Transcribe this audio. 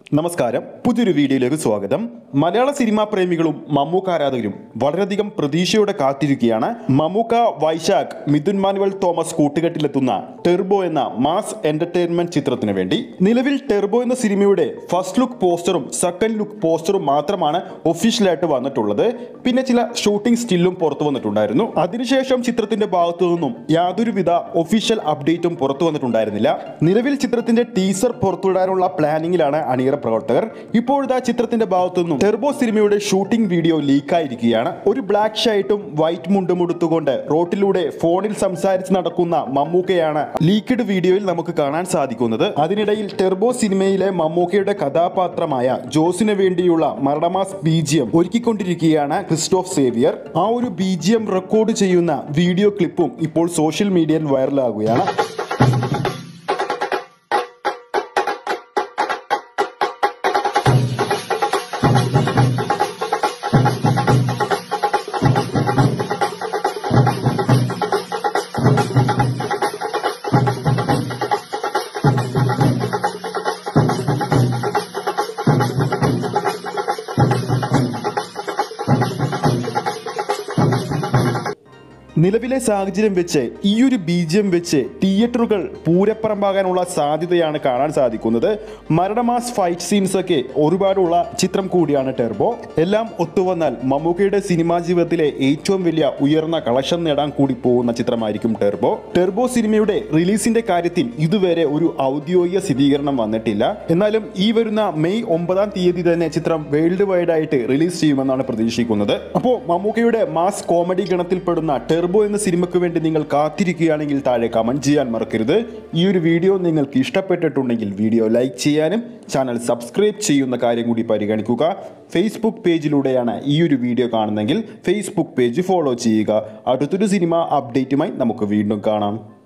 നമസ്കാരം പുതിയൊരു വീഡിയോയിലേക്ക് സ്വാഗതം മലയാള സിനിമാ പ്രേമികളും മമ്മൂക്ക ആരാധകരും വളരെയധികം പ്രതീക്ഷയോടെ കാത്തിരിക്കുകയാണ് മമ്മൂക്ക വൈശാഖ് മിഥുൻ മാനുവൽ തോമസ് കൂട്ടുകെട്ടിലെത്തുന്ന ടെർബോ എന്ന മാസ് എന്റർടൈൻമെന്റ് ചിത്രത്തിന് വേണ്ടി നിലവിൽ ടെർബോ എന്ന സിനിമയുടെ ഫസ്റ്റ് ലുക്ക് പോസ്റ്ററും സെക്കൻഡ് ലുക്ക് പോസ്റ്ററും മാത്രമാണ് ഒഫീഷ്യലായിട്ട് വന്നിട്ടുള്ളത് പിന്നെ ചില ഷൂട്ടിംഗ് സ്റ്റില്ലും പുറത്തു വന്നിട്ടുണ്ടായിരുന്നു അതിനുശേഷം ചിത്രത്തിന്റെ ഭാഗത്തു നിന്നും യാതൊരുവിധ ഒഫീഷ്യൽ അപ്ഡേറ്റും പുറത്തു വന്നിട്ടുണ്ടായിരുന്നില്ല നിലവിൽ ചിത്രത്തിന്റെ ടീസർ പുറത്തുവിടാനുള്ള പ്ലാനിങ്ങിലാണ് അണിയറ പ്രവർത്തകർ ഇപ്പോഴത്തെ ചിത്രത്തിന്റെ ഭാഗത്തു നിന്നും ടെർബോ സിനിമയുടെ ഷൂട്ടിംഗ് വീഡിയോ ലീക്കായിരിക്കുകയാണ് ഒരു ബ്ലാക്ക് ഷർട്ടും വൈറ്റ് മുണ്ടും ഉടുത്തുകൊണ്ട് റോട്ടിലൂടെ ഫോണിൽ സംസാരിച്ച് നടക്കുന്ന മമ്മൂക്കയാണ് ലീക്ക്ഡ് വീഡിയോയിൽ നമുക്ക് കാണാൻ സാധിക്കുന്നത് അതിനിടയിൽ ടെർബോ സിനിമയിലെ മമ്മൂക്കയുടെ കഥാപാത്രമായ ജോസിന് വേണ്ടിയുള്ള മരണമാസ് ബീജിയം ഒരുക്കിക്കൊണ്ടിരിക്കുകയാണ് ക്രിസ്റ്റോഫ് സേവിയർ ആ ഒരു ബീജിയം റെക്കോർഡ് ചെയ്യുന്ന വീഡിയോ ക്ലിപ്പും ഇപ്പോൾ സോഷ്യൽ മീഡിയയിൽ വൈറലാകുകയാണ് നിലവിലെ സാഹചര്യം വെച്ച് ഈ ഒരു ബീജം വെച്ച് തിയേറ്ററുകൾ പൂരപ്പറമ്പാകാനുള്ള സാധ്യതയാണ് കാണാൻ സാധിക്കുന്നത് മരണമാസ് ഫൈറ്റ് സീൻസ് ഒക്കെ ഒരുപാടുള്ള ചിത്രം കൂടിയാണ് ടെർബോ എല്ലാം ഒത്തുവന്നാൽ മമ്മൂക്കയുടെ സിനിമാ ജീവിതത്തിലെ ഏറ്റവും വലിയ ഉയർന്ന കളക്ഷൻ നേടാൻ കൂടി പോകുന്ന ചിത്രമായിരിക്കും ടെർബോ ടെർബോ സിനിമയുടെ റിലീസിന്റെ കാര്യത്തിൽ ഇതുവരെ ഒരു ഔദ്യോഗിക സ്ഥിരീകരണം വന്നിട്ടില്ല എന്നാലും ഈ വരുന്ന മെയ് ഒമ്പതാം തീയതി തന്നെ ചിത്രം വേൾഡ് വൈഡ് ആയിട്ട് റിലീസ് ചെയ്യുമെന്നാണ് പ്രതീക്ഷിക്കുന്നത് അപ്പോൾ മമ്മൂക്കയുടെ മാസ് കോമഡി ഗണത്തിൽപ്പെടുന്ന ടെർബോ എന്ന സിനിമയ്ക്ക് വേണ്ടി നിങ്ങൾ കാത്തിരിക്കുകയാണെങ്കിൽ താഴെ കമന്റ് ചെയ്യാൻ മറക്കരുത് ഈ ഒരു വീഡിയോ നിങ്ങൾക്ക് ഇഷ്ടപ്പെട്ടിട്ടുണ്ടെങ്കിൽ വീഡിയോ ലൈക്ക് ചെയ്യാനും ചാനൽ സബ്സ്ക്രൈബ് ചെയ്യുന്ന കാര്യം കൂടി പരിഗണിക്കുക ഫേസ്ബുക്ക് പേജിലൂടെയാണ് ഈ ഒരു വീഡിയോ കാണുന്നതെങ്കിൽ ഫേസ്ബുക്ക് പേജ് ഫോളോ ചെയ്യുക അടുത്തൊരു സിനിമ അപ്ഡേറ്റുമായി നമുക്ക് വീണ്ടും കാണാം